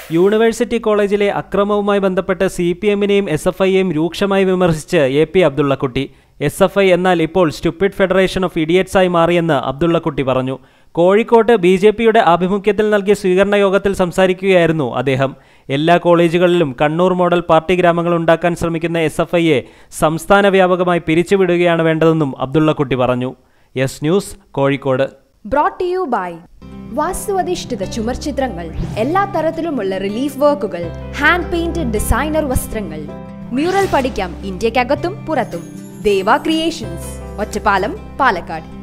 university കോളേജിലെ അക്രമവുമായി ബന്ധപ്പെട്ട് സി പി എമ്മിനെയും എസ് എഫ് ഐയെയും രൂക്ഷമായി വിമർശിച്ച് A P Abdullakutty S F I എന്നാൽ ഇപ്പോൾ സ്റ്റുപ്പിഡ് ഫെഡറേഷൻ ഓഫ് ഇഡിയറ്റ്സായി മാറിയെന്ന് അബ്ദുള്ളക്കുട്ടി പറഞ്ഞു കോഴിക്കോട്ട് ബി ജെ പിയുടെ ആഭിമുഖ്യത്തിൽ നൽകിയ സ്വീകരണ യോഗത്തിൽ സംസാരിക്കുകയായിരുന്നു അദ്ദേഹം എല്ലാ കോളേജുകളിലും കണ്ണൂർ മോഡൽ പാർട്ടി ഗ്രാമങ്ങൾ ഉണ്ടാക്കാൻ ശ്രമിക്കുന്ന എസ് എഫ് ഐയെ സംസ്ഥാന വ്യാപകമായി പിരിച്ചുവിടുകയാണ് വേണ്ടതെന്നും അബ്ദുള്ളക്കുട്ടി പറഞ്ഞു S news Kozhikode brought to you by വാസ്തുവധിഷ്ഠിത ചുമർ ചിത്രങ്ങൾ എല്ലാ തരത്തിലുമുള്ള റിലീഫ് വർക്കുകൾ ഹാൻഡ് പെയിന്റഡ് ഡിസൈനർ വസ്ത്രങ്ങൾ മ്യൂറൽ പഠിക്കാം ഇന്ത്യക്കകത്തും പുറത്തും ദേവ ക്രിയേഷൻസ് ഒറ്റപ്പാലം പാലക്കാട്